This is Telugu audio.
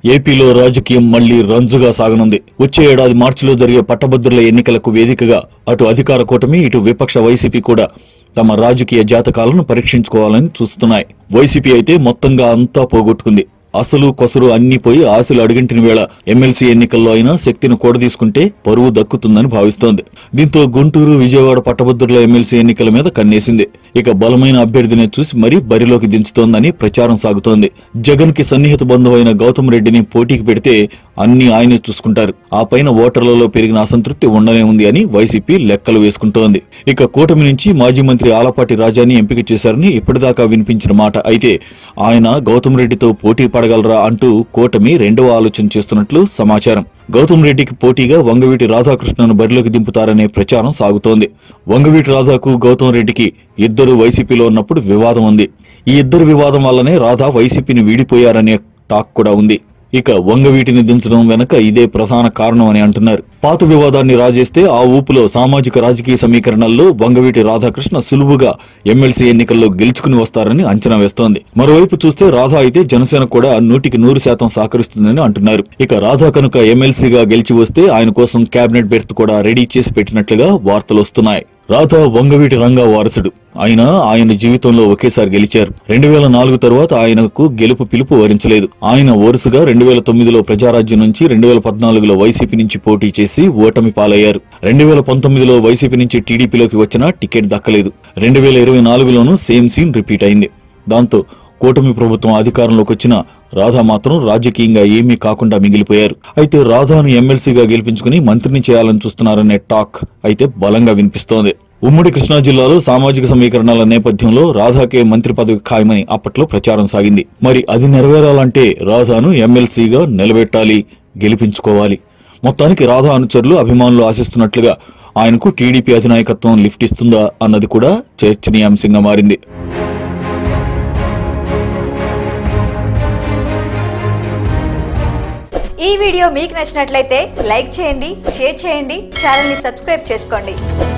ఏపీలో రాజకీయం మళ్లీ రంజుగా సాగనుంది వచ్చే ఏడాది మార్చిలో జరిగే పట్టభద్రుల ఎన్నికలకు వేదికగా అటు అధికార కూటమి ఇటు విపక్ష వైసీపీ కూడా తమ రాజకీయ జాతకాలను పరీక్షించుకోవాలని చూస్తున్నాయి వైసీపీ అయితే మొత్తంగా అంతా పోగొట్టుకుంది అసలు కొసరు అన్ని పోయి ఆశలు అడుగంటిన వేళ ఎమ్మెల్సీ ఎన్నికల్లో అయినా శక్తిని కూడదీసుకుంటే పరువు దక్కుతుందని భావిస్తోంది దీంతో గుంటూరు విజయవాడ పట్టభద్రుల ఎమ్మెల్సీ ఎన్నికల మీద కన్నేసింది ఇక బలమైన అభ్యర్థిని చూసి మరీ బరిలోకి దించుతోందని ప్రచారం సాగుతోంది జగన్ కి సన్నిహిత బంధువైన గౌతమ్ రెడ్డిని పోటీకి పెడితే అన్ని ఆయనే చూసుకుంటారు ఆ పైన ఓటర్లలో పెరిగిన అసంతృప్తి ఉండనే ఉంది అని వైసీపీ లెక్కలు వేసుకుంటోంది ఇక కూటమి నుంచి మాజీ మంత్రి ఆలపాటి రాజాని ఎంపిక చేశారని ఇప్పటిదాకా వినిపించిన మాట అయితే ఆయన గౌతమ్ రెడ్డితో పోటీ పడగలరా అంటూ కూటమి రెండవ ఆలోచన చేస్తున్నట్లు సమాచారం గౌతమ్ రెడ్డికి పోటీగా వంగవీటి రాధాకృష్ణను బరిలోకి దింపుతారనే ప్రచారం సాగుతోంది వంగవీటి రాధాకు గౌతమ్ రెడ్డికి ఇద్దరు వైసీపీలో ఉన్నప్పుడు వివాదం ఉంది ఈ ఇద్దరు వివాదం వల్లనే రాధా వైసీపీని వీడిపోయారనే టాక్ కూడా ఉంది ఇక వంగవీటిని దించడం వెనక ఇదే ప్రధాన కారణం అని అంటున్నారు పాత వివాదాన్ని రాజేస్తే ఆ ఊపులో సామాజిక రాజకీయ సమీకరణల్లో వంగవీటి రాధాకృష్ణ సులువుగా ఎమ్మెల్సీ ఎన్నికల్లో గెలుచుకుని వస్తారని అంచనా వేస్తోంది మరోవైపు చూస్తే రాధా అయితే జనసేన కూడా నూటికి నూరు శాతం సహకరిస్తుందని అంటున్నారు ఇక రాధా కనుక ఎమ్మెల్సీగా గెలిచి వస్తే ఆయన కోసం కేబినెట్ బెర్త్ కూడా రెడీ చేసి పెట్టినట్లుగా వార్తలు వస్తున్నాయి రాధా వంగవీటి రంగా వారసుడు అయినా ఆయన జీవితంలో ఒకేసారి గెలిచారు రెండు వేల నాలుగు తరువాత ఆయనకు గెలుపు పిలుపు వరించలేదు ఆయన వరుసగా రెండు వేల తొమ్మిదిలో ప్రజారాజ్యం నుంచి రెండు వేల పద్నాలుగులో వైసీపీ నుంచి పోటీ చేసి ఓటమి పాలయ్యారు రెండు వేల పంతొమ్మిదిలో వైసీపీ నుంచి టీడీపీలోకి వచ్చినా టికెట్ దక్కలేదు రెండు వేల ఇరవై నాలుగులోనూ సేమ్ సీన్ రిపీట్ అయింది దాంతో కూటమి ప్రభుత్వం అధికారంలోకి వచ్చిన రాధా మాత్రం రాజకీయంగా ఏమీ కాకుండా మిగిలిపోయారు అయితే రాధాను ఎమ్మెల్సీగా గెలిపించుకుని మంత్రిని చేయాలని చూస్తున్నారనే టాక్ అయితే బలంగా వినిపిస్తోంది ఉమ్మడి కృష్ణా జిల్లాలో సామాజిక సమీకరణాల నేపథ్యంలో రాధాకే మంత్రి పదవి ఖాయమని అప్పట్లో ప్రచారం సాగింది మరి అది నెరవేరాలంటే రాధాను ఎమ్మెల్సీగా నిలబెట్టాలి గెలిపించుకోవాలి మొత్తానికి రాధా అనుచరులు అభిమానులు ఆశిస్తున్నట్లుగా ఆయనకు టీడీపీ అధినాయకత్వం లిఫ్ట్ ఇస్తుందా అన్నది కూడా చర్చనీయాంశంగా మారింది ఈ వీడియో మీకు నచ్చినట్లయితే లైక్ చేయండి షేర్ చేయండి ఛానల్ని సబ్స్క్రైబ్ చేసుకోండి